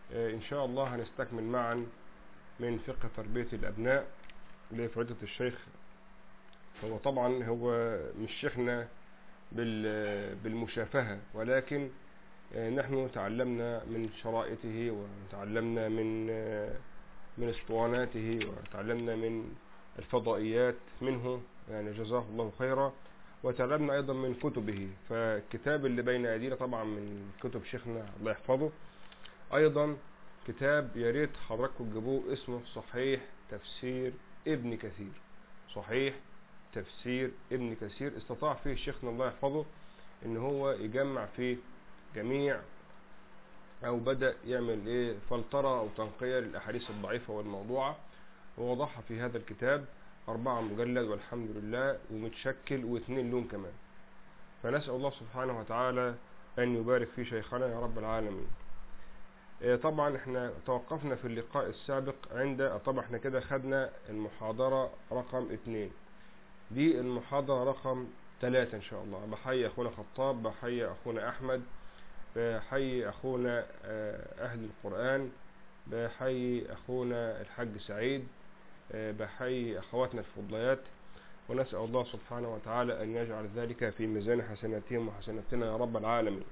آه، إن شاء الله هنستكمل معا من فقه تربية الأبناء لفائدة الشيخ هو طبعا هو مش شيخنا بال- بالمشافهة ولكن آه، نحن تعلمنا من شرائطه وتعلمنا من آه، من اسطواناته وتعلمنا من الفضائيات منه يعني جزاه الله خيرا وتعلمنا أيضا من كتبه فالكتاب اللي بين أيدينا طبعا من كتب شيخنا الله يحفظه أيضا كتاب يا ريت حضراتكم تجيبوه اسمه صحيح تفسير ابن كثير صحيح تفسير ابن كثير استطاع فيه شيخنا الله يحفظه ان هو يجمع فيه جميع او بدأ يعمل ايه فلترة او تنقية للاحاديث الضعيفة والموضوعة ووضعها في هذا الكتاب اربعة مجلد والحمد لله ومتشكل واثنين لون كمان فنسأل الله سبحانه وتعالى ان يبارك في شيخنا يا رب العالمين إيه طبعا احنا توقفنا في اللقاء السابق عند طبعا احنا كده خدنا المحاضرة رقم اتنين دي المحاضرة رقم ثلاثة ان شاء الله بحيي اخونا خطاب بحيي اخونا احمد بحيي اخونا آه، اهل القرآن بحيي اخونا الحاج سعيد آه، بحيي اخواتنا الفضليات ونسأل الله سبحانه وتعالى ان يجعل ذلك في ميزان حسناتهم وحسناتنا يا رب العالمين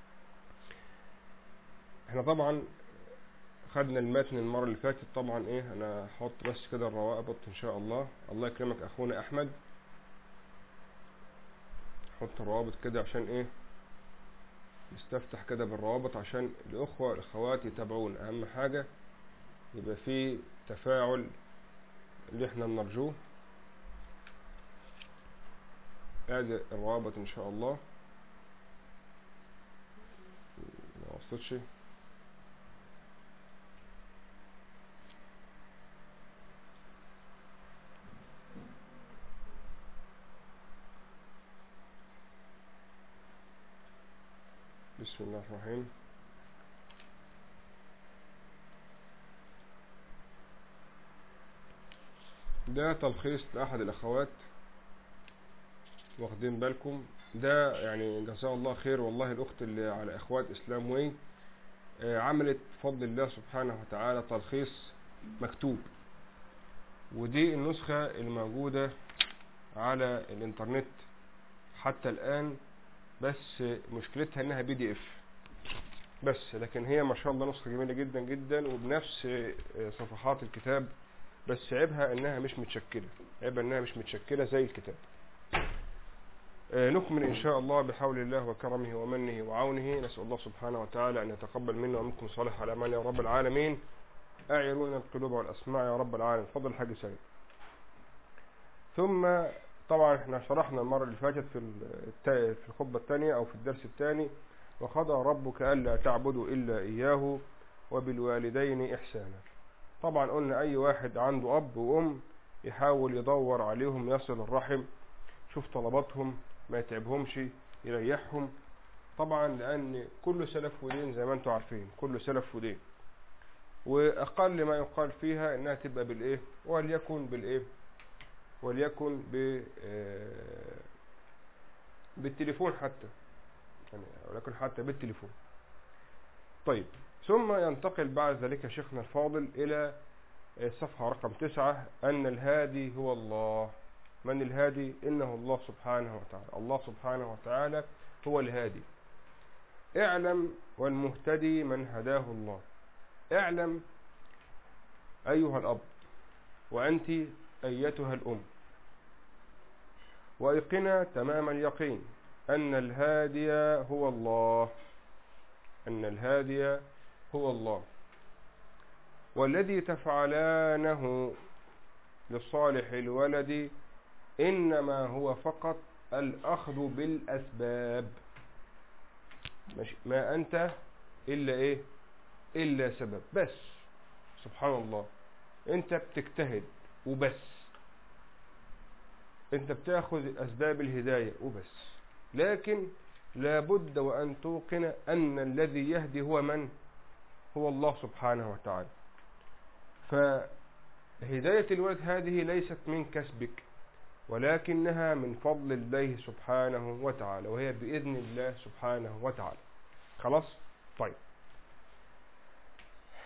احنا طبعا خدنا المتن المرة اللي فاتت طبعا ايه انا هحط بس كده الروابط ان شاء الله الله يكرمك اخونا احمد حط الروابط كده عشان ايه نستفتح كده بالروابط عشان الاخوة والاخوات يتابعون اهم حاجة يبقى في تفاعل اللي احنا بنرجوه ادي الروابط ان شاء الله ما وصلتش بسم الله الرحمن الرحيم ده تلخيص لأحد الأخوات واخدين بالكم ده يعني جزاه الله خير والله الأخت اللي على إخوات إسلام وي آه، عملت بفضل الله سبحانه وتعالى تلخيص مكتوب ودي النسخة الموجودة على الإنترنت حتى الآن بس مشكلتها انها بي دي اف بس لكن هي ما شاء الله نسخة جميلة جدا جدا وبنفس صفحات الكتاب بس عيبها انها مش متشكلة عيبها انها مش متشكلة زي الكتاب آه، نكمل ان شاء الله بحول الله وكرمه ومنه وعونه نسأل الله سبحانه وتعالى ان يتقبل منا ومنكم صالح الاعمال يا رب العالمين اعيرون القلوب والاسماع يا رب العالمين فضل الحاج سعيد ثم طبعا احنا شرحنا المرة اللي فاتت في التا- في الخطبة الثانية او في الدرس الثاني وقضى ربك ألا تعبدوا إلا إياه وبالوالدين إحسانا طبعا قلنا أي واحد عنده أب وأم يحاول يدور عليهم يصل الرحم شوف طلباتهم ما يتعبهمش يريحهم طبعا لأن كل سلف ودين زي ما انتم عارفين كل سلف ودين وأقل ما يقال فيها إنها تبقى بالإيه وليكن بالإيه وليكن ب آه، بالتليفون حتى يعني ولكن حتى بالتليفون طيب ثم ينتقل بعد ذلك شيخنا الفاضل إلى الصفحة رقم تسعة أن الهادي هو الله من الهادي إنه الله سبحانه وتعالى الله سبحانه وتعالى هو الهادي اعلم والمهتدي من هداه الله اعلم أيها الأب وأنت أيتها الأم وأيقنا تمام اليقين أن الهادي هو الله أن الهادي هو الله والذي تفعلانه لصالح الولد إنما هو فقط الأخذ بالأسباب ماشي ما أنت إلا إيه إلا سبب بس سبحان الله أنت بتجتهد وبس أنت بتاخذ أسباب الهداية وبس لكن لابد وأن توقن أن الذي يهدي هو من هو الله سبحانه وتعالى فهداية الولد هذه ليست من كسبك ولكنها من فضل الله سبحانه وتعالى وهي بإذن الله سبحانه وتعالى خلاص طيب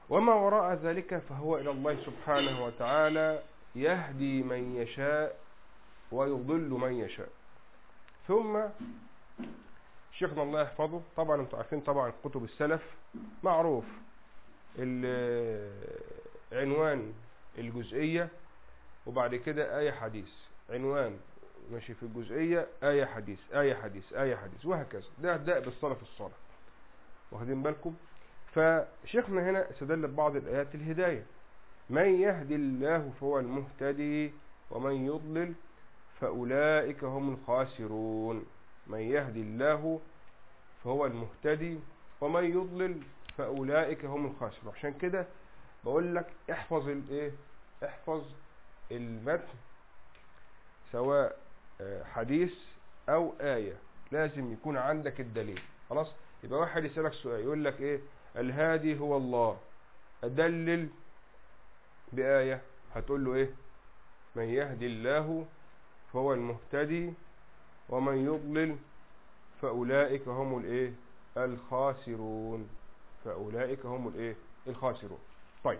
وما وراء ذلك فهو إلى الله سبحانه وتعالى يهدي من يشاء ويضل من يشاء ثم شيخنا الله يحفظه طبعا انتم عارفين طبعا كتب السلف معروف عنوان الجزئية وبعد كده آية حديث عنوان ماشي في الجزئية آية حديث آية حديث آية حديث وهكذا ده ده بالصلاة الصلاة واخدين بالكم فشيخنا هنا استدل ببعض الآيات الهداية من يهدي الله فهو المهتدي ومن يضلل فأولئك هم الخاسرون من يهدي الله فهو المهتدي ومن يضلل فأولئك هم الخاسرون عشان كده بقول لك احفظ الايه احفظ المتن سواء حديث او آية لازم يكون عندك الدليل خلاص يبقى واحد يسألك سؤال يقول لك ايه الهادي هو الله أدلل بآية هتقول له ايه من يهدي الله فهو المهتدي ومن يضلل فأولئك هم الايه الخاسرون فأولئك هم الايه الخاسرون طيب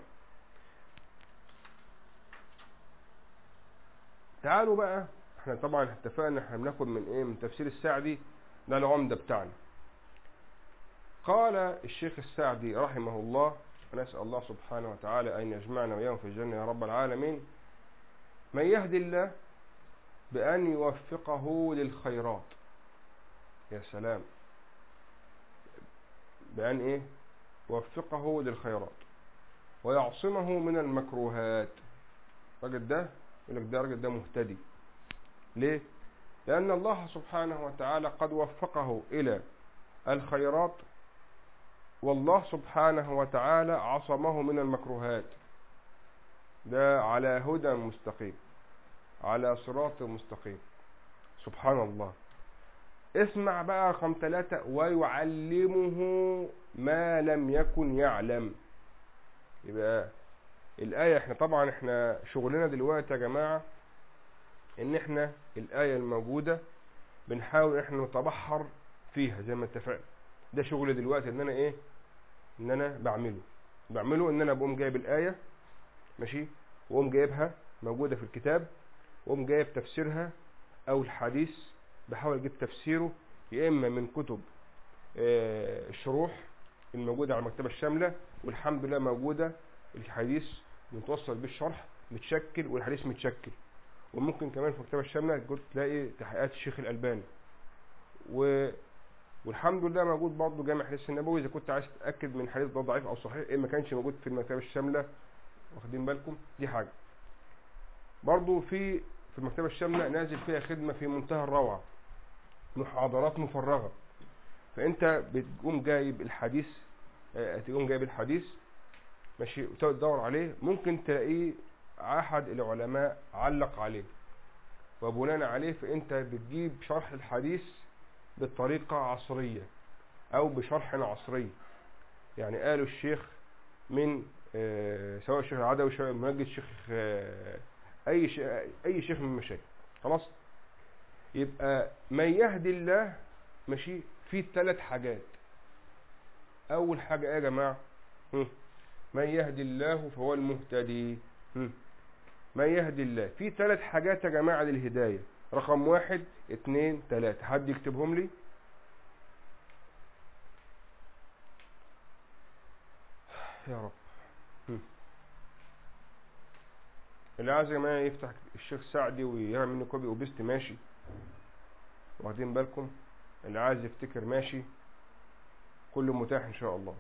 تعالوا بقى احنا طبعا اتفقنا احنا بناخد من ايه من تفسير السعدي ده العمدة بتاعنا قال الشيخ السعدي رحمه الله ونسأل الله سبحانه وتعالى أن يجمعنا وياهم في الجنة يا رب العالمين من يهدي الله بأن يوفقه للخيرات يا سلام بأن إيه يوفقه للخيرات ويعصمه من المكروهات الراجل ده يقول لك ده الراجل ده مهتدي ليه لأن الله سبحانه وتعالى قد وفقه إلى الخيرات والله سبحانه وتعالى عصمه من المكروهات ده على هدى مستقيم على صراط مستقيم سبحان الله اسمع بقى رقم ثلاثة ويعلمه ما لم يكن يعلم يبقى الآية احنا طبعا احنا شغلنا دلوقتي يا جماعة ان احنا الآية الموجودة بنحاول احنا نتبحر فيها زي ما اتفقنا ده شغل دلوقتي ان انا ايه ان انا بعمله بعمله ان انا بقوم جايب الآية ماشي واقوم جايبها موجودة في الكتاب واقوم جايب تفسيرها او الحديث بحاول اجيب تفسيره يا اما من كتب اه الشروح الموجودة على المكتبة الشاملة والحمد لله موجودة الحديث متوصل بالشرح متشكل والحديث متشكل وممكن كمان في المكتبة الشاملة قلت تلاقي تحقيقات الشيخ الألباني و... والحمد لله موجود برضه جامع الحديث النبوي إذا كنت عايز تتأكد من حديث ده ضعيف أو صحيح إيه ما كانش موجود في المكتبة الشاملة واخدين بالكم دي حاجة برضه في في المكتبة الشاملة نازل فيها خدمة في منتهى الروعة محاضرات مفرغة فأنت بتقوم جايب الحديث تقوم جايب الحديث ماشي وتدور عليه ممكن تلاقيه احد العلماء علق عليه وبناء عليه فانت بتجيب شرح الحديث بطريقة عصرية او بشرح عصري يعني قالوا الشيخ من آه سواء الشيخ العدوي سواء المنجد الشيخ آه اي شيخ اي شيخ من المشايخ خلاص يبقى من يهدي الله ماشي في ثلاث حاجات اول حاجة ايه يا جماعة من يهدي الله فهو المهتدي من يهدي الله في ثلاث حاجات يا جماعة للهداية رقم واحد اتنين تلاتة حد يكتبهم لي يا رب اللي عايز يا جماعة يفتح الشيخ سعدي ويعمل منه كوبي وبيست ماشي واخدين بالكم اللي عايز يفتكر ماشي كله متاح ان شاء الله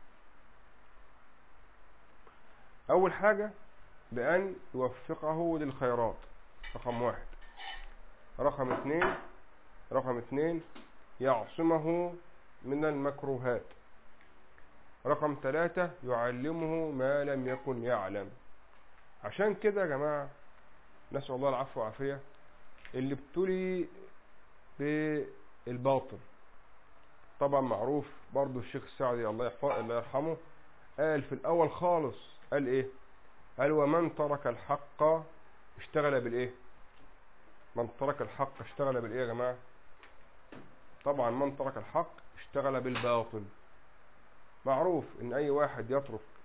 اول حاجة بان يوفقه للخيرات رقم واحد رقم اثنين رقم اثنين يعصمه من المكروهات رقم ثلاثة يعلمه ما لم يكن يعلم عشان كده يا جماعة نسأل الله العفو والعافية اللي ابتلي بالباطل طبعا معروف برضو الشيخ السعدي الله يحفظه الله يرحمه قال في الاول خالص قال ايه قال ومن ترك الحق اشتغل بالايه من ترك الحق اشتغل بالايه يا جماعة طبعا من ترك الحق اشتغل بالباطل معروف ان اي واحد يترك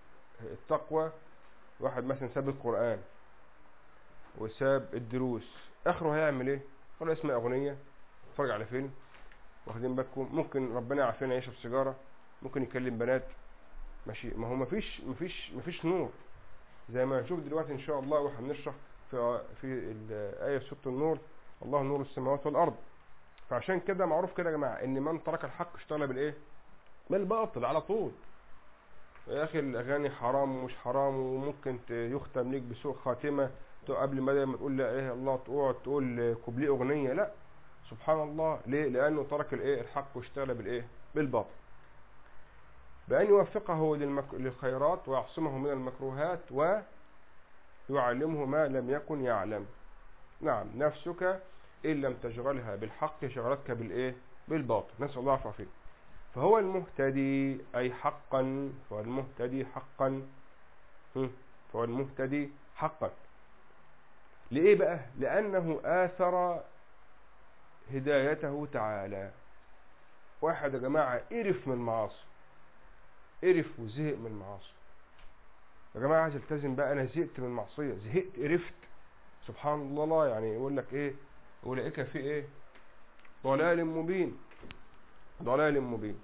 التقوى واحد مثلا ساب القرآن وساب الدروس اخره هيعمل ايه ولا يسمع اغنية يتفرج على فيلم واخدين بالكم ممكن ربنا يعافينا يشرب سيجارة ممكن يكلم بنات ماشي ما هو مفيش مفيش مفيش نور زي ما هنشوف دلوقتي ان شاء الله واحنا بنشرح في في الآية في سورة النور الله نور السماوات والأرض فعشان كده معروف كده يا جماعة ان من ترك الحق اشتغل بالايه بالباطل على طول يا اخي الاغاني حرام ومش حرام وممكن يختم ليك بسوء خاتمة قبل ما تقول لا ايه الله تقعد تقول كوبليه اغنية لا سبحان الله ليه لانه ترك الايه الحق واشتغل بالايه بالباطل بأن يوفقه للخيرات ويعصمه من المكروهات ويعلمه ما لم يكن يعلم نعم نفسك إن لم تشغلها بالحق شغلتك بالإيه بالباطل نسأل الله العافية فهو المهتدي أي حقا فهو المهتدي حقا فهو المهتدي حقا لإيه بقى لأنه آثر هدايته تعالى واحد يا جماعة قرف من المعاصي قرف وزهق من المعاصي يا جماعة عايز التزم بقى أنا زهقت من المعصية زهقت قرفت سبحان الله يعني يقول لك إيه أولئك في إيه ضلال مبين ضلال مبين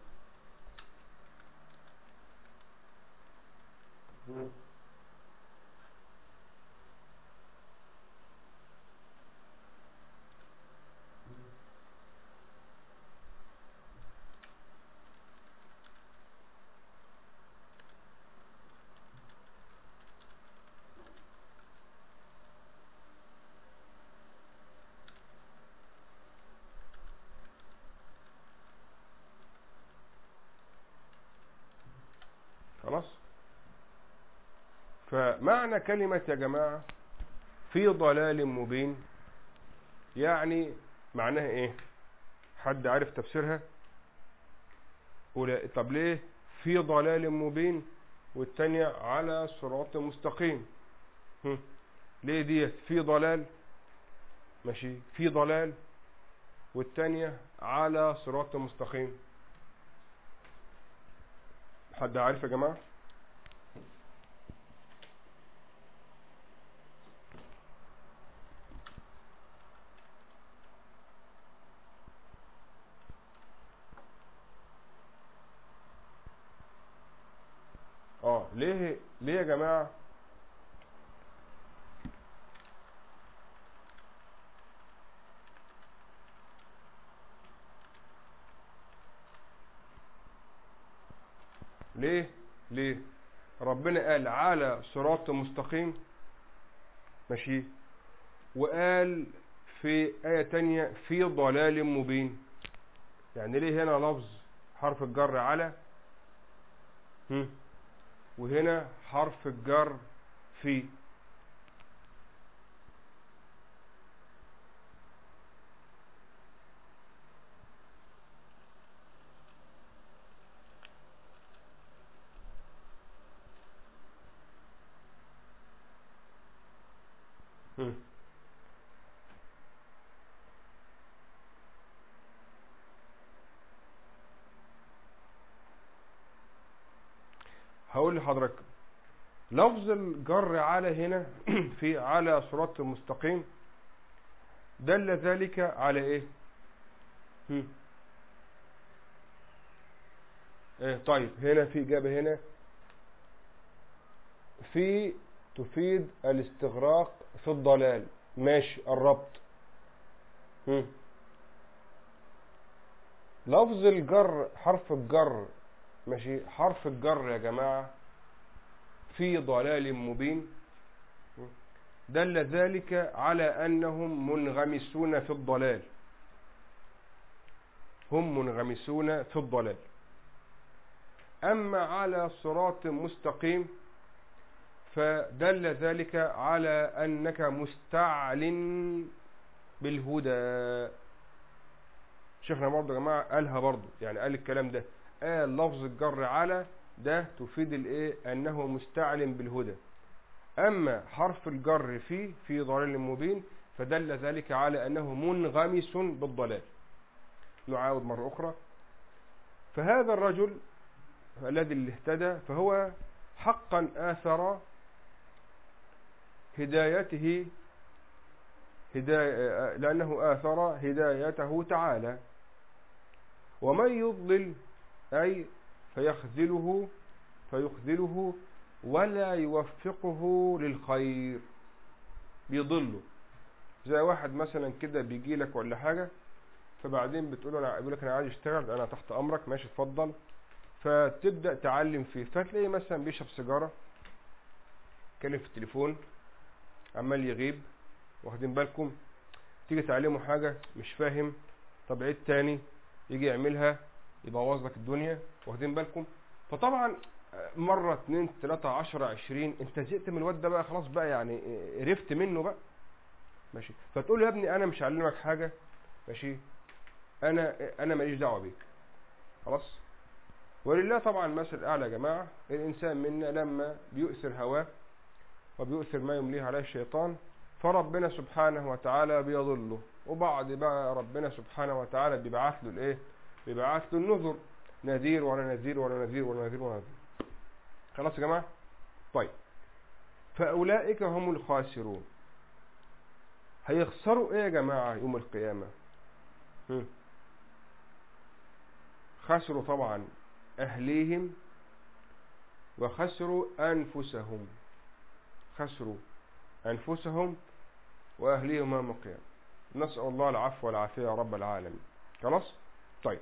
خلاص فمعنى كلمة يا جماعة في ضلال مبين يعني معناها ايه حد عارف تفسيرها طب ليه في ضلال مبين والتانية على صراط مستقيم ليه ديت في ضلال ماشي في ضلال والتانية على صراط مستقيم حد عارف يا جماعة اه ليه ليه يا جماعة ليه ليه ربنا قال على صراط مستقيم ماشي وقال في آية تانية في ضلال مبين يعني ليه هنا لفظ حرف الجر على هم وهنا حرف الجر في هم. هقول لحضرتك لفظ الجر على هنا في على صراط مستقيم دل ذلك على ايه هم. ايه طيب هنا في اجابه هنا في تفيد الاستغراق في الضلال ماشي الربط هم. لفظ الجر حرف الجر ماشي حرف الجر يا جماعة في ضلال مبين دل ذلك على أنهم منغمسون في الضلال هم منغمسون في الضلال أما على صراط مستقيم فدل ذلك على أنك مستعل بالهدى شيخنا برضه يا جماعة قالها برضه يعني قال الكلام ده قال لفظ الجر على ده تفيد الايه انه مستعلم بالهدى اما حرف الجر في في ضلال مبين فدل ذلك على انه منغمس بالضلال نعاود مرة اخرى فهذا الرجل الذي اللي اهتدى فهو حقا آثر هدايته هداية لأنه آثر هدايته تعالى ومن يضلل أي فيخذله فيخذله ولا يوفقه للخير بيضله زي واحد مثلا كده بيجي لك ولا حاجة فبعدين بتقول له انا بيقول لك انا عايز اشتغل انا تحت امرك ماشي اتفضل فتبدا تعلم فيه فتلاقيه مثلا بيشرب سيجاره يتكلم في التليفون عمال يغيب واخدين بالكم تيجي تعلمه حاجة مش فاهم طب عيد تاني يجي يعملها يبوظ لك الدنيا واخدين بالكم فطبعا مرة اتنين تلاتة عشرة عشرين انت زهقت من الواد ده بقى خلاص بقى يعني قرفت منه بقى ماشي فتقول له يا ابني انا مش هعلمك حاجة ماشي انا انا ماليش دعوة بيك خلاص ولله طبعا المثل الاعلى يا جماعة الانسان منا لما بيؤثر هواه وبيؤثر ما يمليه عليه الشيطان فربنا سبحانه وتعالى بيضله وبعد بقى ربنا سبحانه وتعالى بيبعث له الايه بيبعث له النذر نذير ولا نذير ولا نذير ولا نذير ولا نذير خلاص يا جماعه طيب فاولئك هم الخاسرون هيخسروا ايه يا جماعه يوم القيامه هم. خسروا طبعا اهليهم وخسروا انفسهم خسروا انفسهم واهليهم يوم القيامه نسال الله العفو والعافيه يا رب العالمين خلاص طيب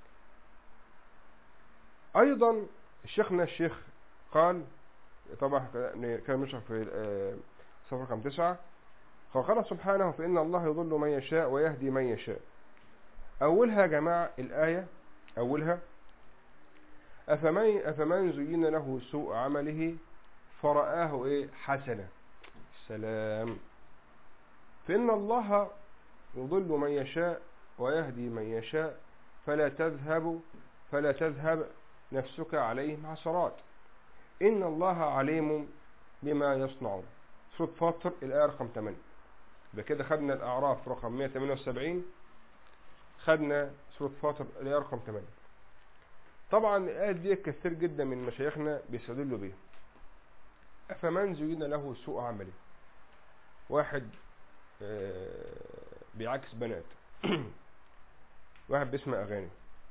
ايضا شيخنا الشيخ قال طبعا كان مشرح في صفحه رقم تسعة فقال سبحانه فإن الله يضل من يشاء ويهدي من يشاء أولها يا جماعة الآية أولها أفمن, أفمن زين له سوء عمله فرآه إيه حسنة السلام فإن الله يضل من يشاء ويهدي من يشاء فلا تذهب فلا تذهب نفسك عليهم حسرات إن الله عليم بما يصنعون سورة فاطر الآية رقم 8 بكده خدنا الأعراف رقم 178 خدنا سورة فاطر الآية رقم 8 طبعا الآية دي كثير جدا من مشايخنا بيستدلوا بيها أفمن زين له سوء عمله واحد بيعكس بنات واحد بيسمع أغاني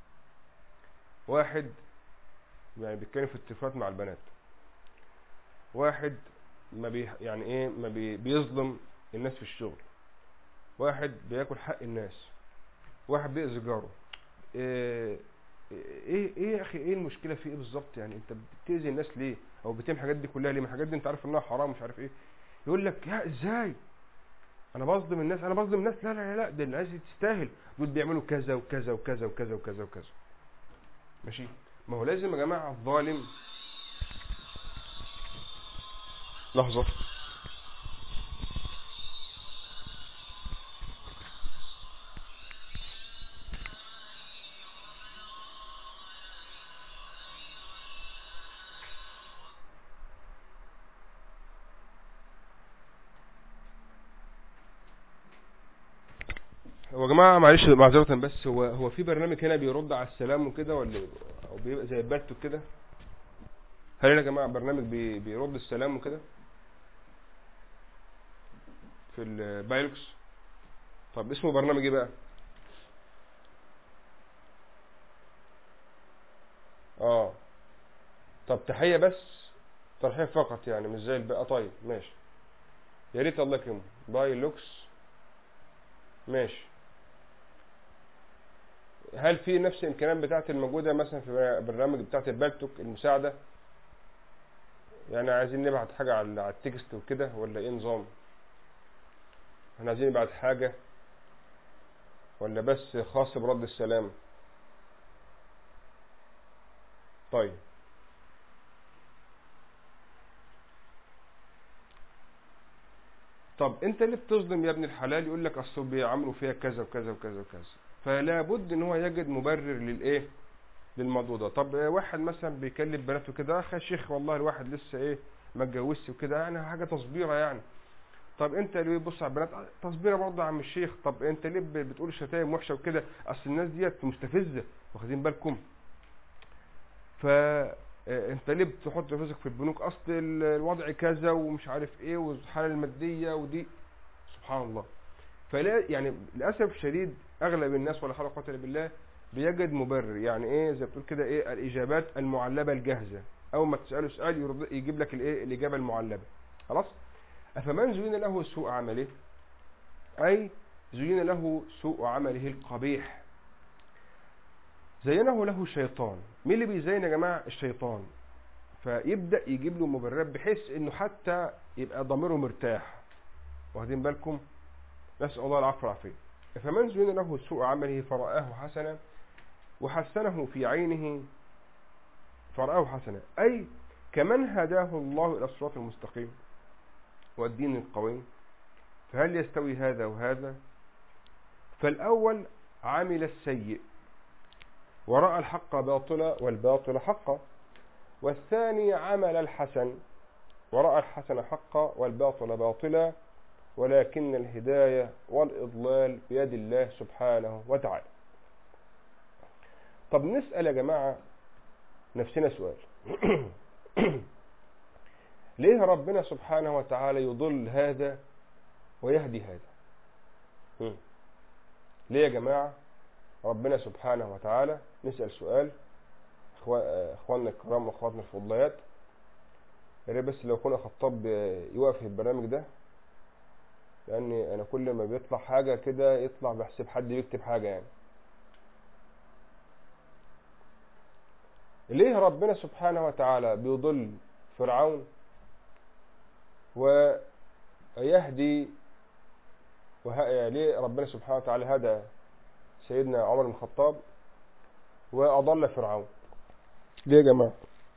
واحد يعني بيتكلم في اتفاقات مع البنات واحد ما بي يعني ايه ما بي بيظلم الناس في الشغل واحد بياكل حق الناس واحد بيأذي جاره ايه ايه ايه يا اخي ايه المشكله في ايه بالظبط يعني انت بتأذي الناس ليه او بتعمل الحاجات دي كلها ليه ما الحاجات دي انت عارف انها حرام مش عارف ايه يقول لك يا ازاي انا بظلم الناس انا بظلم الناس لا لا لا ده الناس دي تستاهل دول بيعملوا كذا وكذا وكذا وكذا وكذا وكذا ماشي ما هو لازم يا جماعه الظالم لحظه هو يا جماعه معلش معذره بس هو هو في برنامج هنا بيرد على السلام وكده ولا او بيبقى زي البلتو كده هل هنا يا جماعه برنامج بي بيرد السلام وكده في البايلوكس طب اسمه برنامج ايه بقى اه طب تحيه بس ترحيب فقط يعني مش زي الباقي طيب ماشي يا ريت الله يكرمه بايلوكس ماشي هل في نفس الامكانيات بتاعت الموجوده مثلا في برنامج بتاعت البالتوك المساعده يعني عايزين نبعت حاجه على التكست وكده ولا ايه نظام احنا عايزين نبعت حاجه ولا بس خاص برد السلام طيب طب انت ليه بتظلم يا ابن الحلال يقول لك اصل بيعملوا فيها كذا وكذا وكذا وكذا فلا بد ان هو يجد مبرر للايه للموضوع ده طب واحد مثلا بيكلم بناته كده اخ يا شيخ والله الواحد لسه ايه ما اتجوزش وكده يعني حاجه تصبيره يعني طب انت ليه بص على البنات تصبيره برضه يا عم الشيخ طب انت ليه بتقول شتايم وحشه وكده اصل الناس ديت مستفزه واخدين بالكم ف آه، انت ليه بتحط فلوسك في البنوك اصل ال- الوضع كذا ومش عارف ايه والحاله الماديه ودي سبحان الله فلا يعني للاسف الشديد اغلب الناس ولا حول ولا قوه الا بالله بيجد مبرر يعني ايه زي ما بتقول كده ايه الاجابات المعلبه الجاهزه اول ما تساله سؤال يرد يجيب لك الايه الاجابه المعلبه خلاص افمن زين له سوء عمله اي زين له سوء عمله القبيح زينه له الشيطان مين اللي بيزين يا جماعه الشيطان فيبدا يجيب له مبررات بحيث انه حتى يبقى ضميره مرتاح واخدين بالكم نسال الله العفو والعافيه فمن زين له سوء عمله فرآه حسنا وحسنه في عينه فرآه حسنا أي كمن هداه الله إلى الصراط المستقيم والدين القويم فهل يستوي هذا وهذا فالأول عمل السيء ورأى الحق باطلا والباطل حقا والثاني عمل الحسن ورأى الحسن حقا والباطل باطلا ولكن الهداية والإضلال بيد الله سبحانه وتعالى طب نسأل يا جماعة نفسنا سؤال ليه ربنا سبحانه وتعالى يضل هذا ويهدي هذا هم. ليه يا جماعة ربنا سبحانه وتعالى نسأل سؤال إخوا- اخواننا الكرام واخواتنا الفضليات يا ريت بس لو كنا خطاب يوقف في البرنامج ده لان انا كل ما بيطلع حاجة كده يطلع بحسب حد بيكتب حاجة يعني ليه ربنا سبحانه وتعالى بيضل فرعون ويهدي وه... ليه ربنا سبحانه وتعالى هدى سيدنا عمر بن الخطاب وأضل فرعون ليه يا جماعة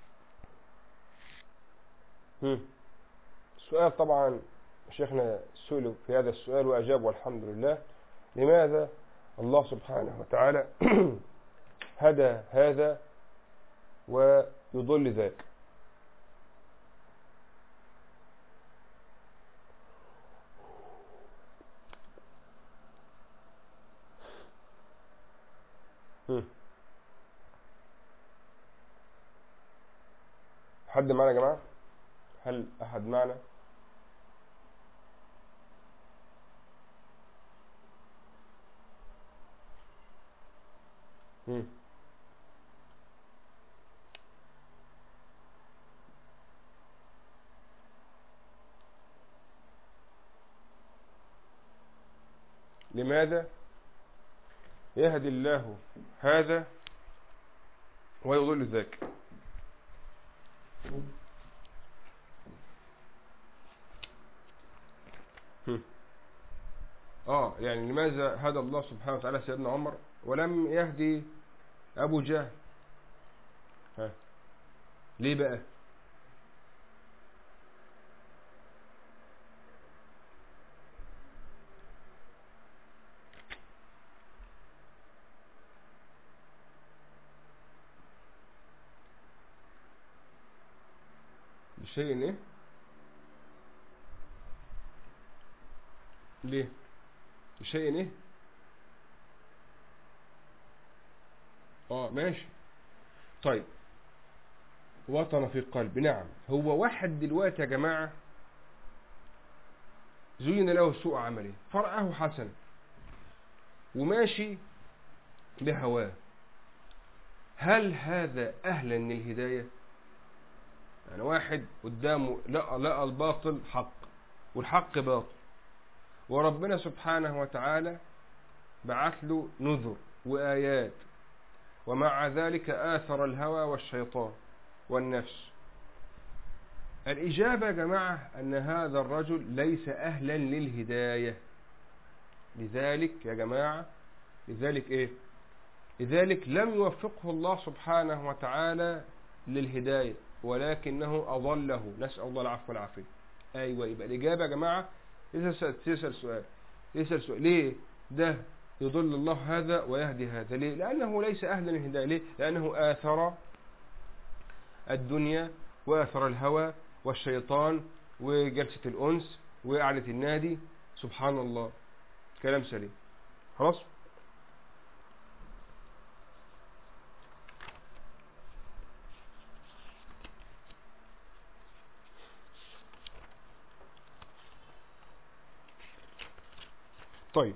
هم. السؤال طبعا شيخنا سئل في هذا السؤال وأجاب والحمد لله لماذا الله سبحانه وتعالى هدى هذا ويضل ذاك هم. حد معنا يا جماعة هل أحد معنا هم. لماذا يهدي الله هذا ويضل ذاك هم. اه يعني لماذا هدى الله سبحانه وتعالى سيدنا عمر ولم يهدي ابو جهل ها ليه بقى بشيء ايه ليه بشيء ايه اه ماشي طيب وطن في القلب نعم هو واحد دلوقتي يا جماعة زين له سوء عمله فرآه حسن وماشي بهواه هل هذا أهلا للهداية يعني واحد قدامه لقى, لقى الباطل حق والحق باطل وربنا سبحانه وتعالى بعث له نذر وآيات ومع ذلك آثر الهوى والشيطان والنفس الإجابة يا جماعة أن هذا الرجل ليس أهلا للهداية لذلك يا جماعة لذلك إيه لذلك لم يوفقه الله سبحانه وتعالى للهداية ولكنه أضله نسأل الله العفو والعافية أيوة يبقى الإجابة يا جماعة يسأل سؤال يسأل سؤال ليه ده يضل الله هذا ويهدي هذا ليه لأنه ليس أهلا للهداية ليه لأنه آثر الدنيا وآثر الهوى والشيطان وجلسة الأنس وقعدة النادي سبحان الله كلام سليم خلاص طيب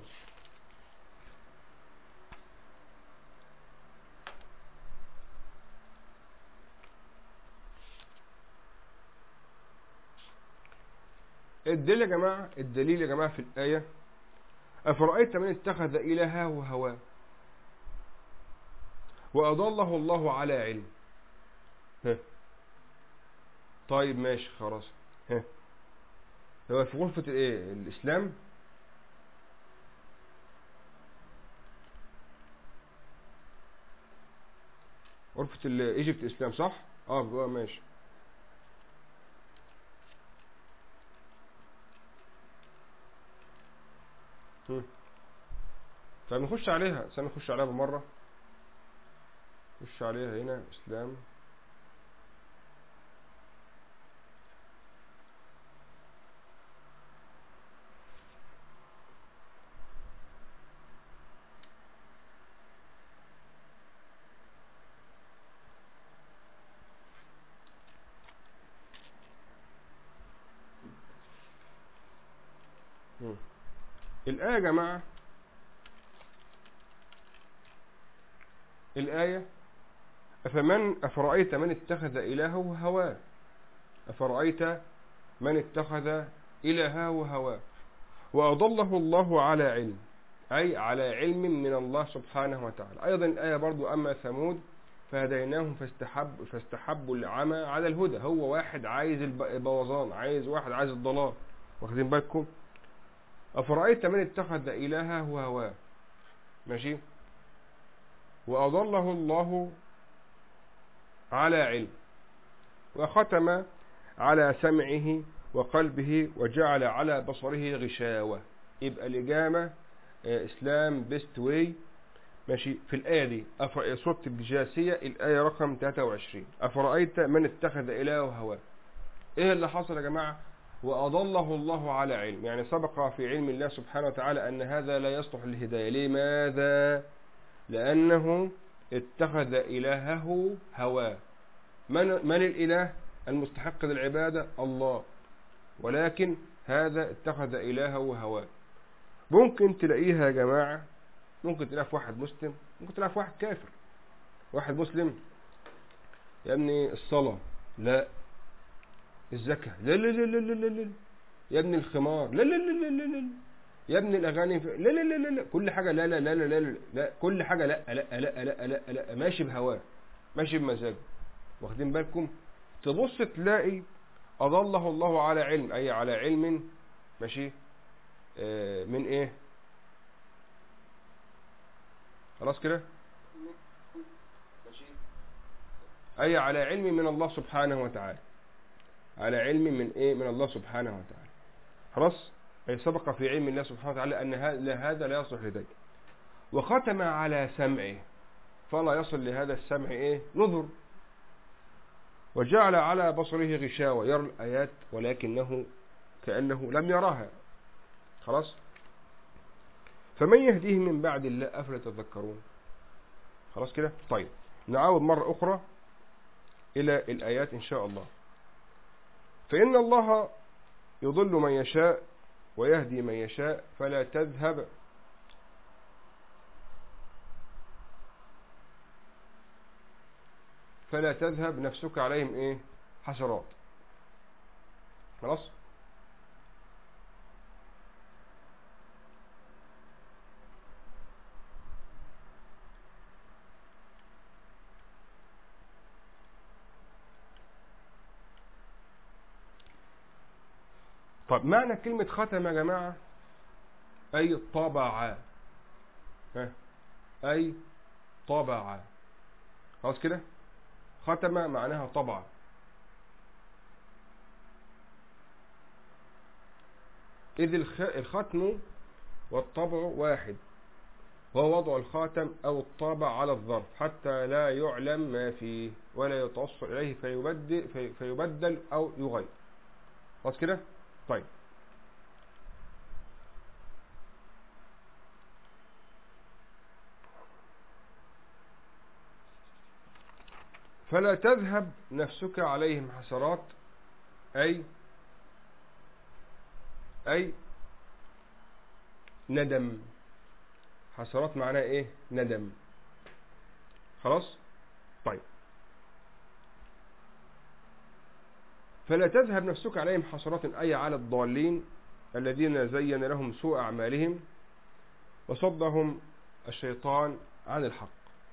الدليل يا جماعة الدليل يا جماعة في الآية أفرأيت من اتخذ إلهه هواه وأضله الله على علم ها. طيب ماشي خلاص ها هو في غرفة الايه الإسلام غرفة الايجيبت اسلام صح اه اه ماشي هم. طيب نخش عليها استنى نخش عليها بالمرة نخش عليها هنا اسلام هم. الآية يا جماعة الآية أفمن أفرأيت من اتخذ إلهه هواه أفرأيت من اتخذ إلهه هواه وأضله الله على علم أي على علم من الله سبحانه وتعالى أيضا الآية برضو أما ثمود فهديناهم فاستحب فاستحبوا العمى على الهدى هو واحد عايز الب- البوظان عايز واحد عايز الضلال واخدين بالكم أفرأيت من اتخذ إلهه هواه ماشي وأضله الله على علم وختم على سمعه وقلبه وجعل على بصره غشاوة يبقى الإجابة آه، إسلام بيست واي ماشي في الآية دي أفر... سورة الجاسية الآية رقم 23 أفرأيت من اتخذ إلهه هواه إيه اللي حصل يا جماعة وأضله الله على علم يعني سبق في علم الله سبحانه وتعالى أن هذا لا يصلح للهداية لماذا لأنه اتخذ إلهه هواه من, من الإله المستحق للعبادة الله ولكن هذا اتخذ إلهه هواه ممكن تلاقيها يا جماعة ممكن تلاقيها في واحد مسلم ممكن تلاقيها في واحد كافر واحد مسلم يا ابني الصلاة لا الزكاة لا لا لا لا لا لا يا ابني الخمار لا لا لا لا لا لا يا ابني الاغاني في... لا لا لا لا لا كل حاجه لا لا لا لا لا لا, لا. كل حاجه لا لا لا لا لا لا, لا. ماشي بهواه ماشي بمزاجه واخدين بالكم تبص تلاقي اضله الله على علم اي على علم ماشي آه من ايه خلاص كده ماشي اي على علم من الله سبحانه وتعالى على علم من ايه من الله سبحانه وتعالى خلاص أي سبق في علم الله سبحانه وتعالى أن هذا لا يصلح لذلك وختم على سمعه فلا يصل لهذا السمع إيه نظر وجعل على بصره غشاوة يرى الآيات ولكنه كأنه لم يراها خلاص فمن يهديه من بعد الله أفلا تذكرون خلاص كده طيب نعاود مرة أخرى إلى الآيات إن شاء الله فإن الله يضل من يشاء ويهدي من يشاء فلا تذهب فلا تذهب نفسك عليهم ايه حسرات خلاص طب معنى كلمة ختم يا جماعة أي طبع ها أي طبع خلاص كده ختم معناها طبع إذ الختم والطبع واحد هو وضع الخاتم أو الطابع على الظرف حتى لا يعلم ما فيه ولا يتوصل إليه فيبدل, في فيبدل أو يغير خلاص كده طيب فلا تذهب نفسك عليهم حسرات أي أي ندم حسرات معناها ايه ندم خلاص طيب فلا تذهب نفسك عليهم حسرات أي على الضالين الذين زين لهم سوء أعمالهم وصدهم الشيطان عن الحق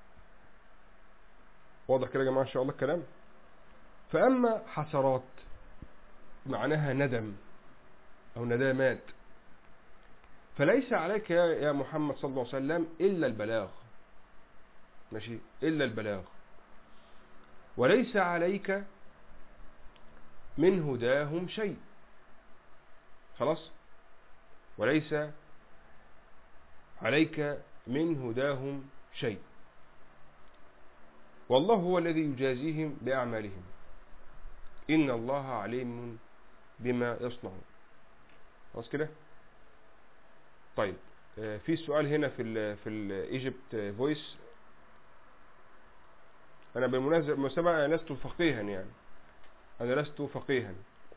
واضح كده يا جماعة إن شاء الله الكلام فأما حسرات معناها ندم أو ندامات فليس عليك يا محمد صلى الله عليه وسلم إلا البلاغ ماشي إلا البلاغ وليس عليك من هداهم شيء خلاص وليس عليك من هداهم شيء والله هو الذي يجازيهم بأعمالهم إن الله عليم بما يصنعون خلاص كده طيب آه، في سؤال هنا في ال في الايجيبت فويس انا بالمناسبه لست فقيها يعني انا لست فقيها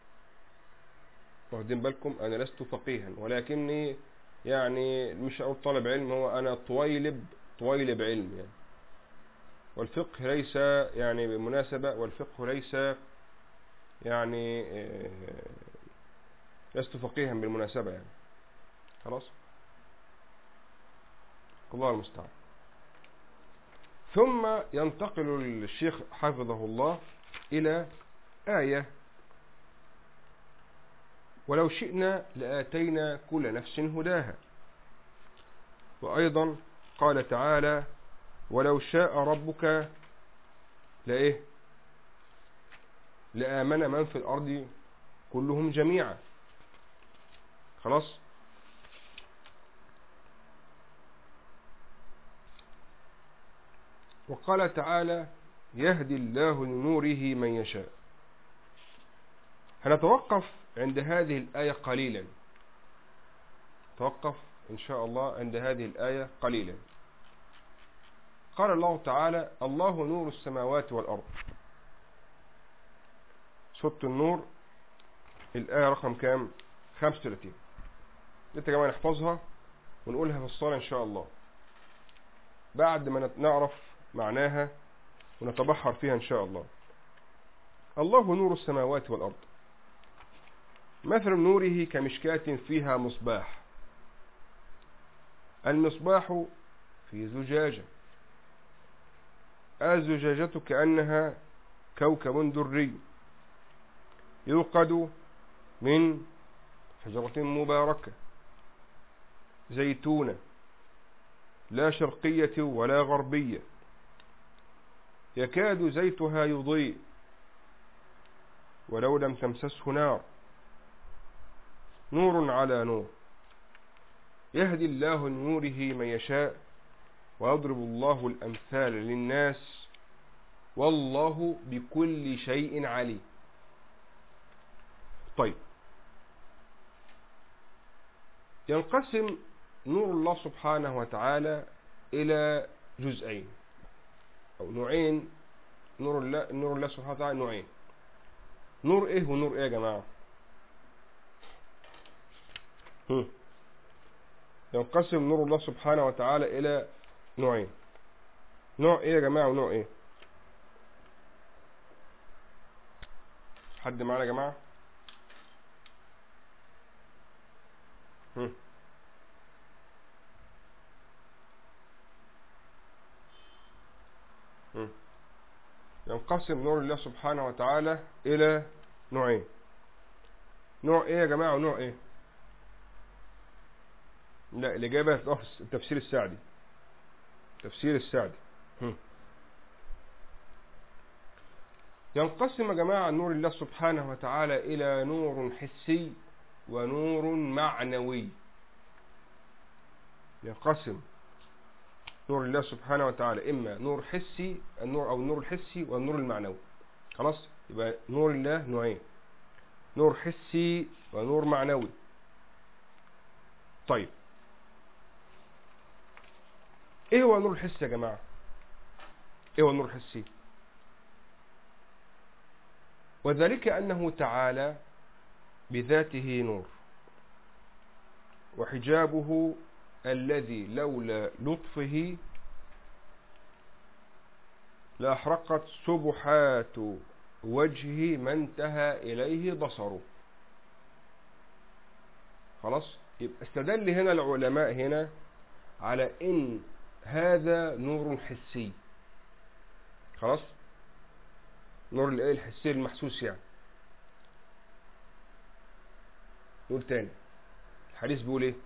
واخدين بالكم انا لست فقيها ولكني يعني مش اقول طالب علم هو انا طويلب طويلب علم يعني والفقه ليس يعني بالمناسبة والفقه ليس يعني آه، لست فقيها بالمناسبة يعني خلاص الله المستعان ثم ينتقل الشيخ حفظه الله إلى آية ولو شئنا لآتينا كل نفس هداها وأيضا قال تعالى ولو شاء ربك لإيه لآمن من في الأرض كلهم جميعا خلاص وقال تعالى يهدي الله لنوره من يشاء هنتوقف عند هذه الآية قليلا توقف إن شاء الله عند هذه الآية قليلا قال الله تعالى الله نور السماوات والأرض سورة النور الآية رقم كام 35 انت يا جماعة نحفظها ونقولها في الصلاة إن شاء الله بعد ما نعرف معناها ونتبحر فيها إن شاء الله الله نور السماوات والأرض مثل نوره كمشكاة فيها مصباح المصباح في زجاجة الزجاجة كأنها كوكب دري يوقد من شجرة مباركة زيتونة لا شرقية ولا غربية يكاد زيتها يضيء ولو لم تمسسه نار نور على نور يهدي الله نوره من يشاء ويضرب الله الأمثال للناس والله بكل شيء عليم طيب ينقسم نور الله سبحانه وتعالى إلى جزئين أو نوعين نور الله نور الله سبحانه وتعالى نوعين نور إيه ونور إيه يا جماعة ينقسم نور الله سبحانه وتعالى إلى نوعين نوع إيه يا جماعة ونوع إيه حد معانا يا جماعة هم. ينقسم نور الله سبحانه وتعالى إلى نوعين نوع إيه يا جماعة ونوع إيه لا الإجابة في التفسير السعدي تفسير السعدي ينقسم يا جماعة نور الله سبحانه وتعالى إلى نور حسي ونور معنوي ينقسم نور الله سبحانه وتعالى إما نور حسي النور أو النور الحسي والنور المعنوي خلاص يبقى نور الله نوعين نور حسي ونور معنوي طيب ايه هو النور الحسي يا جماعة ايه هو النور الحسي وذلك أنه تعالى بذاته نور وحجابه الذي لولا لطفه لأحرقت سبحات وجه ما انتهى إليه بصره خلاص يبقى استدل هنا العلماء هنا على ان هذا نور حسي خلاص نور الايه الحسي المحسوس يعني نقول تاني الحديث بيقول ايه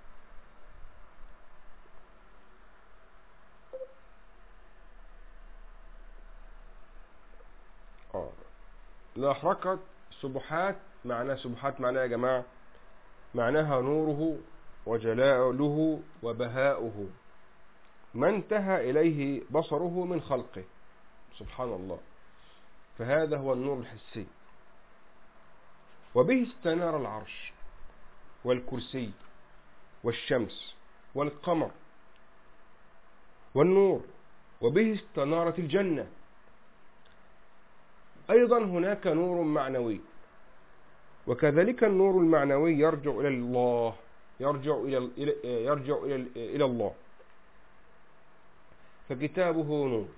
اه لاحرقت سبحات معناه سبحات معناه يا جماعه معناها نوره وجلاله وبهاؤه ما انتهى إليه بصره من خلقه سبحان الله فهذا هو النور الحسي وبه استنار العرش والكرسي والشمس والقمر والنور وبه استنارت الجنة أيضا هناك نور معنوي وكذلك النور المعنوي يرجع إلى الله يرجع إلى يرجع إلى إلى الله فكتابه نور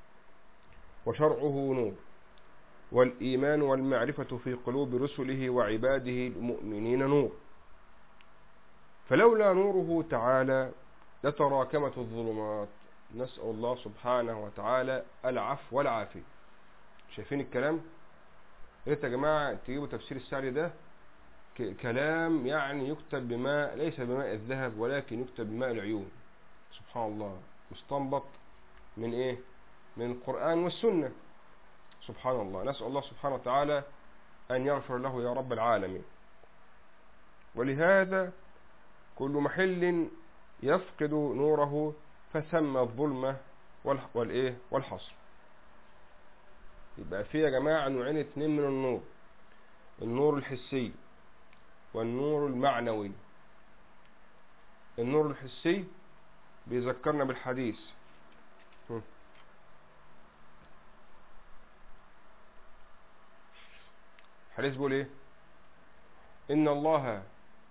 وشرعه نور والإيمان والمعرفة في قلوب رسله وعباده المؤمنين نور فلولا نوره تعالى لتراكمت الظلمات نسأل الله سبحانه وتعالى العفو والعافية شايفين الكلام ريت يا جماعة تجيبوا تفسير السعر ده كلام يعني يكتب بماء ليس بماء الذهب ولكن يكتب بماء العيون سبحان الله مستنبط من ايه من القرآن والسنة سبحان الله نسأل الله سبحانه وتعالى أن يغفر له يا رب العالمين ولهذا كل محل يفقد نوره فثم الظلمة والإيه والحصر يبقى في يا جماعة نوعين اتنين من النور النور الحسي والنور المعنوي النور الحسي بيذكرنا بالحديث الحديث بيقول ايه ان الله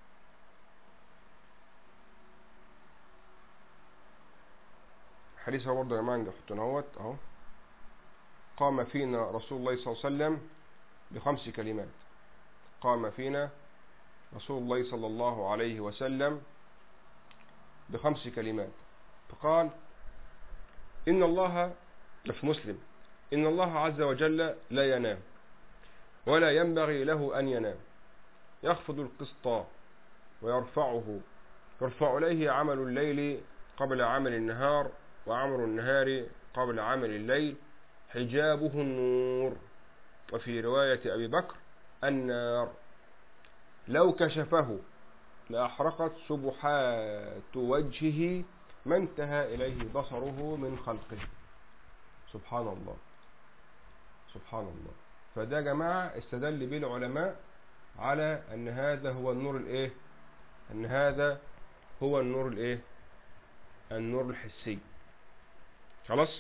حديث هو برضه يا جماعه نحطه اهوت اهو قام فينا رسول الله صلى الله عليه وسلم بخمس كلمات قام فينا رسول الله صلى الله عليه وسلم بخمس كلمات فقال إن الله في مسلم إن الله عز وجل لا ينام ولا ينبغي له أن ينام يخفض القسط ويرفعه يرفع إليه عمل الليل قبل عمل النهار وعمل النهار قبل عمل الليل حجابه النور وفي رواية أبي بكر النار لو كشفه لأحرقت سبحات وجهه ما انتهى إليه بصره من خلقه سبحان الله سبحان الله فده جماعة استدل به العلماء على أن هذا هو النور الإيه أن هذا هو النور الإيه النور الحسي خلاص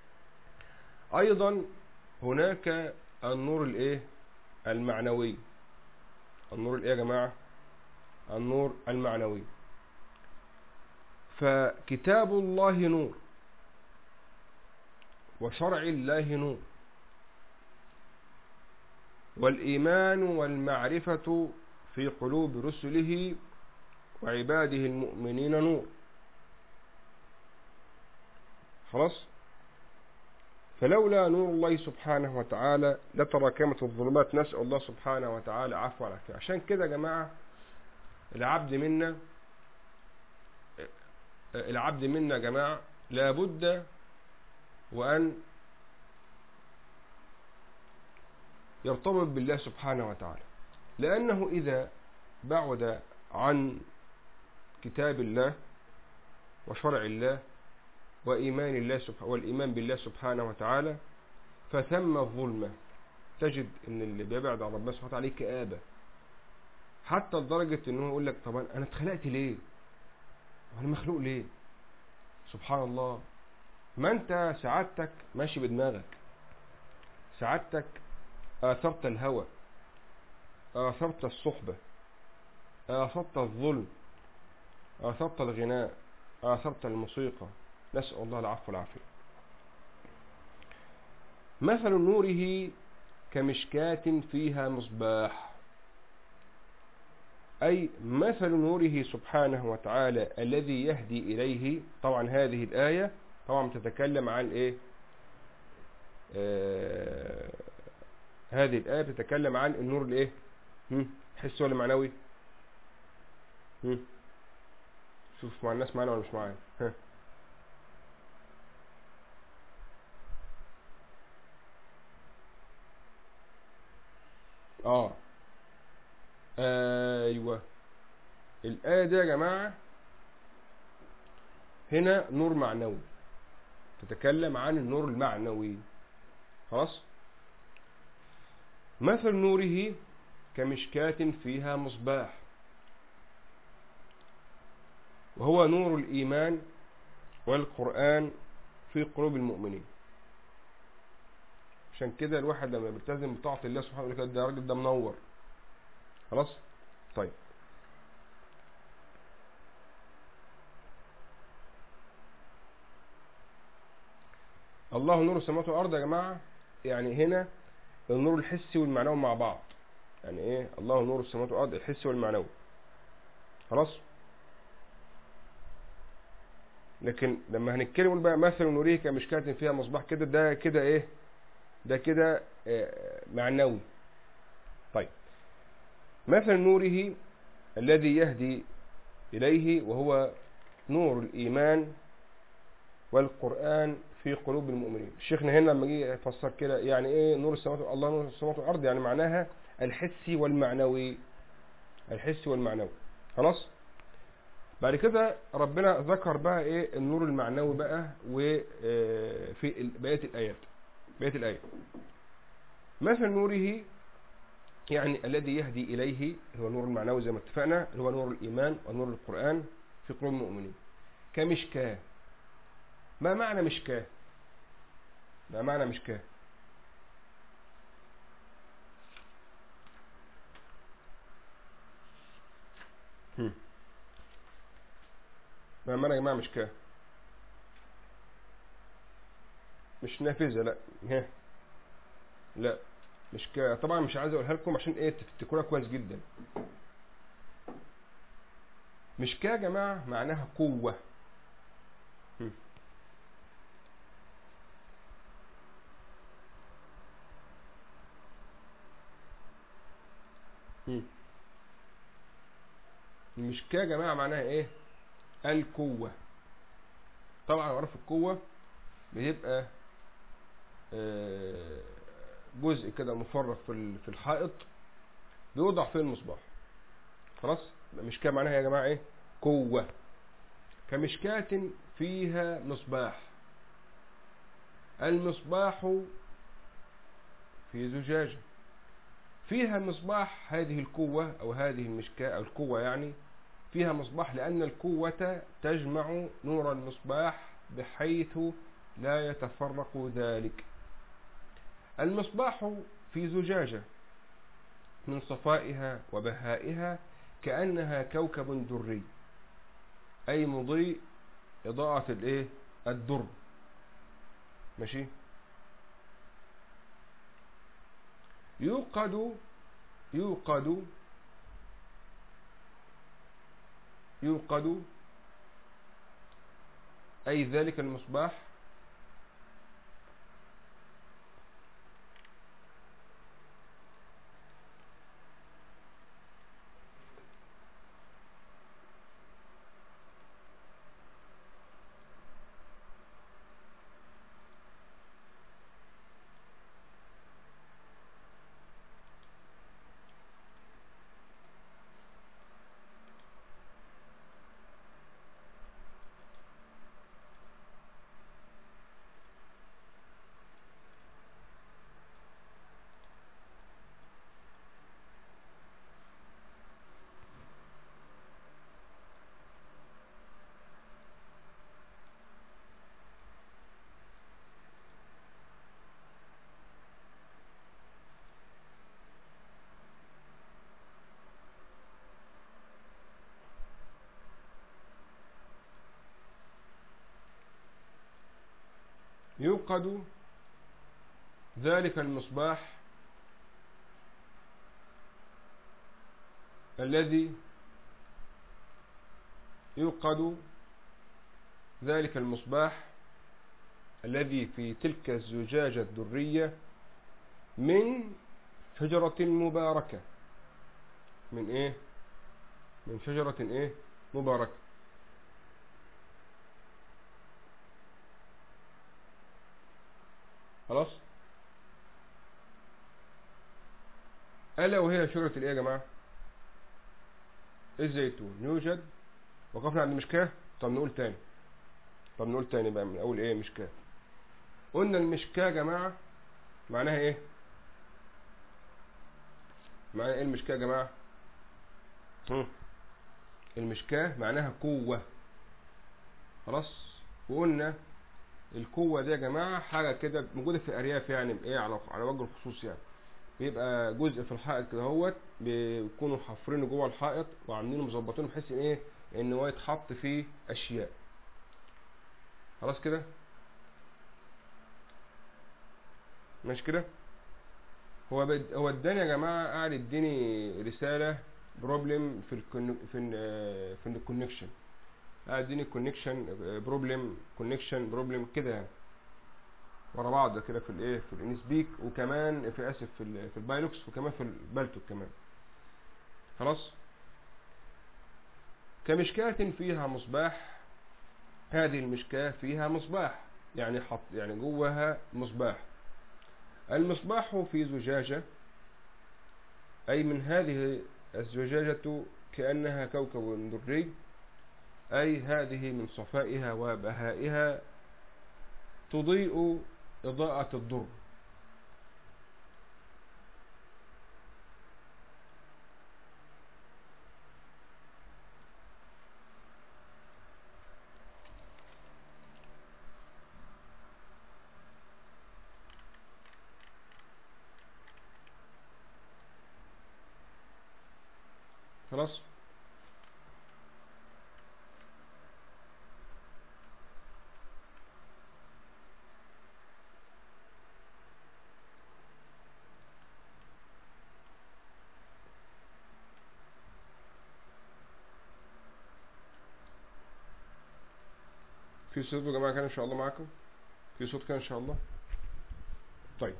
أيضا هناك النور الإيه المعنوي النور الايه يا جماعة النور المعنوي فكتاب الله نور وشرع الله نور والإيمان والمعرفة في قلوب رسله وعباده المؤمنين نور خلاص فلولا نور الله سبحانه وتعالى لتراكمت الظلمات نسأل الله سبحانه وتعالى عفو والعافية عشان كده يا جماعة العبد منا العبد منا يا جماعة لابد وأن يرتبط بالله سبحانه وتعالى لأنه إذا بعد عن كتاب الله وشرع الله وإيمان الله سبحانه والإيمان بالله سبحانه وتعالى فثم الظلمة تجد ان اللي بيبعد عن ربنا سبحانه وتعالى عليه كآبة حتى لدرجة انه يقول لك طب انا اتخلقت ليه وانا مخلوق ليه سبحان الله ما انت سعادتك ماشي بدماغك سعادتك آثرت الهوى آثرت الصحبة آثرت الظلم آثرت الغناء آثرت الموسيقى نسأل الله العفو والعافية مثل نوره كمشكاة فيها مصباح أي مثل نوره سبحانه وتعالى الذي يهدي إليه طبعا هذه الآية طبعا تتكلم عن إيه آه هذه الآية بتتكلم عن النور الإيه حس ولا معنوي هم؟ شوف مع الناس معانا ولا مش معانا ها اه ايوه الآية دي يا جماعة هنا نور معنوي تتكلم عن النور المعنوي خلاص مثل نوره كمشكاة فيها مصباح وهو نور الإيمان والقرآن في قلوب المؤمنين عشان كده الواحد لما بيلتزم بطاعة الله سبحانه وتعالى ده الراجل ده منور خلاص طيب الله نور السماوات والأرض يا جماعة يعني هنا النور الحسي والمعنوي مع بعض يعني ايه الله نور السماوات والأرض الحسي والمعنوي خلاص لكن لما هنتكلم بقى مثل نوريه كمشكاة فيها مصباح كده ده كده ايه ده كده آه، معنوي طيب مثل نوره الذي يهدي إليه وهو نور الإيمان والقرآن في قلوب المؤمنين شيخنا هنا لما جه يفسر كده يعني ايه نور السماوات الله نور السماوات والارض يعني معناها الحسي والمعنوي الحسي والمعنوي خلاص بعد كده ربنا ذكر بقى ايه النور المعنوي بقى وفي بقيه الايات بقيه الايه مثل نوره يعني الذي يهدي اليه هو النور المعنوي زي ما اتفقنا اللي هو نور الايمان ونور القران في قلوب المؤمنين كمشكاه ما معنى مشكاه ما معنى مشكاه هم. ما معنى يا جماعه مشكاه مش نافذه لا ها لا مشكاه طبعا مش عايز اقولها لكم عشان ايه تفتكروها كويس جدا مشكاه يا جماعه معناها قوه هم. هم. المشكاه يا جماعه معناها ايه القوه طبعا عرف القوه بيبقى آه، جزء كده مفرغ في ال- في الحائط بيوضع فيه المصباح خلاص مشكاه معناها يا جماعه ايه قوه كمشكاة فيها مصباح المصباح في زجاجة فيها مصباح هذه القوة أو هذه المشكاة أو القوة يعني فيها مصباح لأن القوة تجمع نور المصباح بحيث لا يتفرق ذلك المصباح في زجاجة من صفائها وبهائها كأنها كوكب دري أي مضيء إضاءة الإيه الدر ماشي يوقد يوقد يوقد أي ذلك المصباح يوقد ذلك المصباح الذي يوقد ذلك المصباح الذي في تلك الزجاجة الدرية من شجرة مباركة من ايه من شجرة ايه مباركة خلاص ألا وهي شجرة الايه يا جماعة الزيتون يوجد وقفنا عند مشكاه طب نقول تاني طب نقول تاني بقى من اول ايه مشكاه قلنا المشكاه يا جماعة معناها ايه معناها ايه المشكاه يا جماعة هم. المشكاه معناها قوة خلاص وقلنا القوة دي يا جماعة حاجة كده موجودة في أرياف يعني ايه على على وجه الخصوص يعني بيبقى جزء في الحائط كده هوت بيكونوا حافرينه جوه الحائط وعاملينه مظبطينه بحيث ان ايه ان هو يتحط فيه اشياء خلاص كده مش كده هو بد... هو اداني يا جماعه قاعد يديني رساله بروبلم في الكون... في ال... في الكونكشن قاعد يديني كونكشن بروبلم كونكشن بروبلم كده يعني ورا بعض كده في الايه في الانسبيك وكمان في اسف في ال... في البايلوكس وكمان في البالتوك كمان خلاص كمشكاة فيها مصباح هذه المشكاة فيها مصباح يعني حط يعني جواها مصباح المصباح في زجاجة أي من هذه الزجاجة كأنها كوكب دري أي هذه من صفائها وبهائها تضيء إضاءة الضر خلاص في صوت يا جماعه كان ان شاء الله معاكم في صوت كان ان شاء الله طيب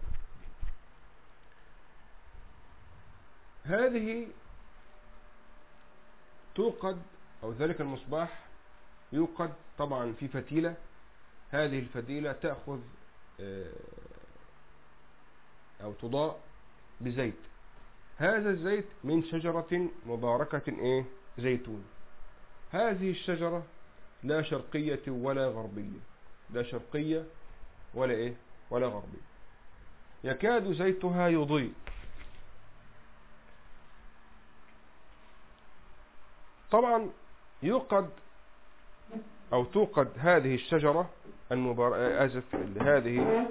هذه توقد او ذلك المصباح يوقد طبعا في فتيلة هذه الفتيلة تأخذ او تضاء بزيت هذا الزيت من شجرة مباركة ايه زيتون هذه الشجرة لا شرقية ولا غربية لا شرقية ولا ايه ولا غربية يكاد زيتها يضيء طبعا يوقد او توقد هذه الشجرة المبار... اسف هذه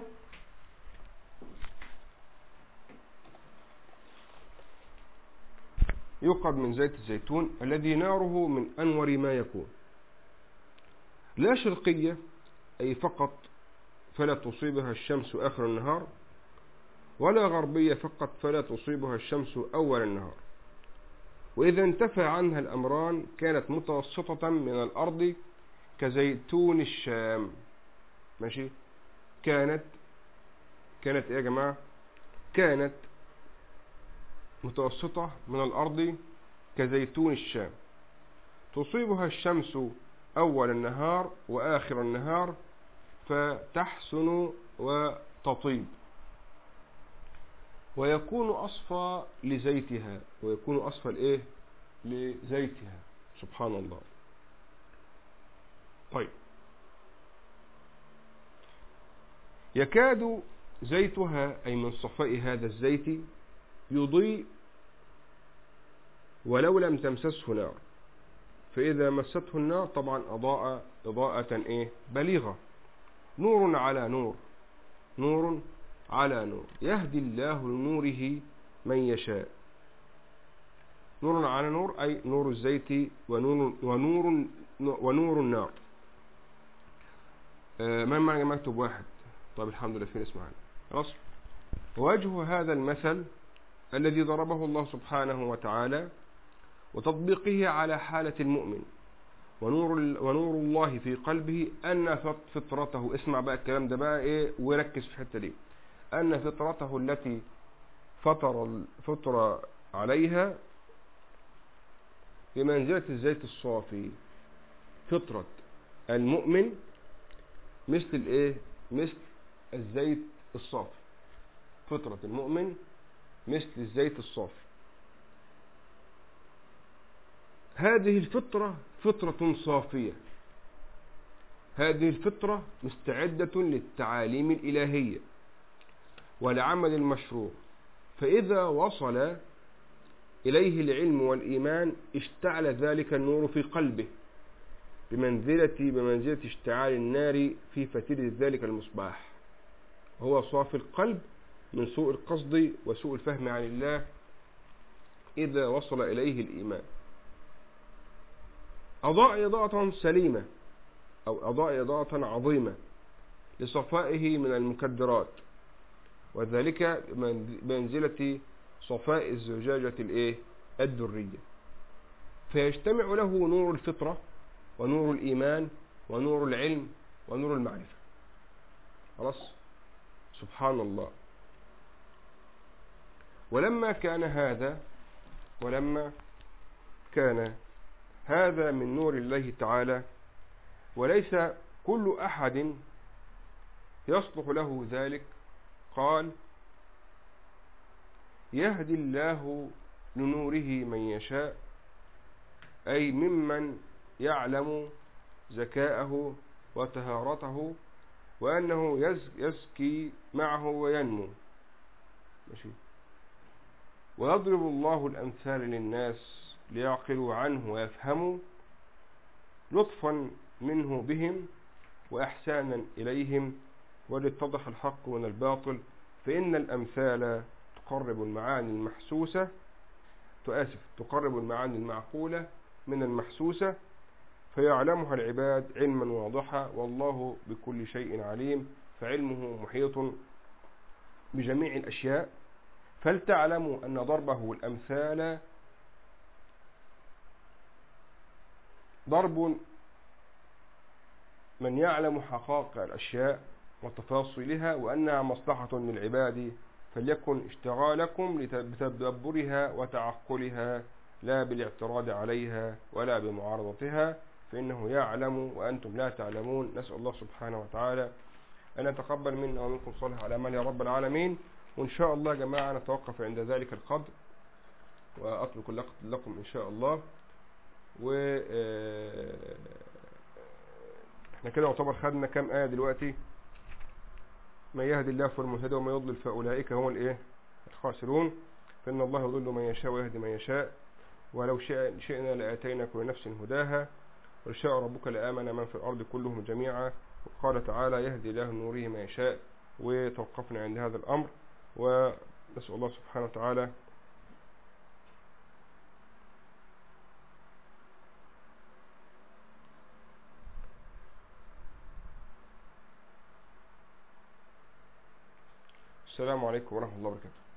يوقد من زيت الزيتون الذي ناره من انور ما يكون لا شرقية أي فقط فلا تصيبها الشمس آخر النهار ولا غربية فقط فلا تصيبها الشمس أول النهار وإذا انتفى عنها الأمران كانت متوسطة من الأرض كزيتون الشام ماشي كانت كانت إيه يا جماعة كانت متوسطة من الأرض كزيتون الشام تصيبها الشمس أول النهار وآخر النهار فتحسن وتطيب ويكون أصفى لزيتها ويكون أصفى لإيه لزيتها سبحان الله طيب يكاد زيتها أي من صفاء هذا الزيت يضيء ولو لم تمسسه نار فإذا مسته النار طبعا أضاء إضاءة إيه بليغة نور على نور نور على نور يهدي الله لنوره من يشاء نور على نور أي نور الزيت ونور ونور ونور النار آه ما معنى مكتب واحد طيب الحمد لله في ناس معانا خلاص وجه هذا المثل الذي ضربه الله سبحانه وتعالى وتطبيقه على حالة المؤمن ونور ونور الله في قلبه أن فطرته اسمع بقى الكلام ده بقى إيه وركز في الحتة دي أن فطرته التي فطر فطر عليها بمنزلة الزيت الصافي فطرة المؤمن مثل الايه مثل الزيت الصافي فطرة المؤمن مثل الزيت الصافي هذه الفطرة فطرة صافية هذه الفطرة مستعدة للتعاليم الإلهية والعمل المشروع فإذا وصل إليه العلم والإيمان اشتعل ذلك النور في قلبه بمنزلة بمنزلة اشتعال النار في فتيل ذلك المصباح هو صافي القلب من سوء القصد وسوء الفهم عن الله إذا وصل إليه الإيمان أضاء إضاءة سليمة أو أضاء إضاءة عظيمة لصفائه من المكدرات وذلك بمنزلة صفاء الزجاجة الإيه الدرية فيجتمع له نور الفطرة ونور الإيمان ونور العلم ونور المعرفة خلاص سبحان الله ولما كان هذا ولما كان هذا من نور الله تعالى وليس كل أحد يصلح له ذلك قال يهدي الله لنوره من يشاء أي ممن يعلم ذكاءه وتهارته وأنه يزكي معه وينمو ماشي ويضرب الله الأمثال للناس ليعقلوا عنه ويفهموا لطفا منه بهم وإحسانا إليهم وليتضح الحق من الباطل فإن الأمثال تقرب المعاني المحسوسة تؤسف تقرب المعاني المعقولة من المحسوسة فيعلمها العباد علما واضحا والله بكل شيء عليم فعلمه محيط بجميع الأشياء فلتعلموا أن ضربه الأمثال ضرب من يعلم حقائق الأشياء وتفاصيلها وأنها مصلحة للعباد فليكن اشتغالكم بتدبرها وتعقلها لا بالاعتراض عليها ولا بمعارضتها فإنه يعلم وأنتم لا تعلمون نسأل الله سبحانه وتعالى أن يتقبل منا ومنكم صالح على يا رب العالمين وإن شاء الله يا جماعة نتوقف عند ذلك القدر وأترك لكم إن شاء الله و آه، احنا كده يعتبر خدنا كام آية دلوقتي ما يهدي الله فالمهتدى وما يضلل فأولئك هم الايه الخاسرون فإن الله يضل من يشاء ويهدي من يشاء ولو شئنا لآتينا كل نفس هداها ولشاء ربك لآمن من في الأرض كلهم جميعا وقال تعالى يهدي الله نوره ما يشاء وتوقفنا عند هذا الأمر ونسأل الله سبحانه وتعالى السلام عليكم ورحمة الله وبركاته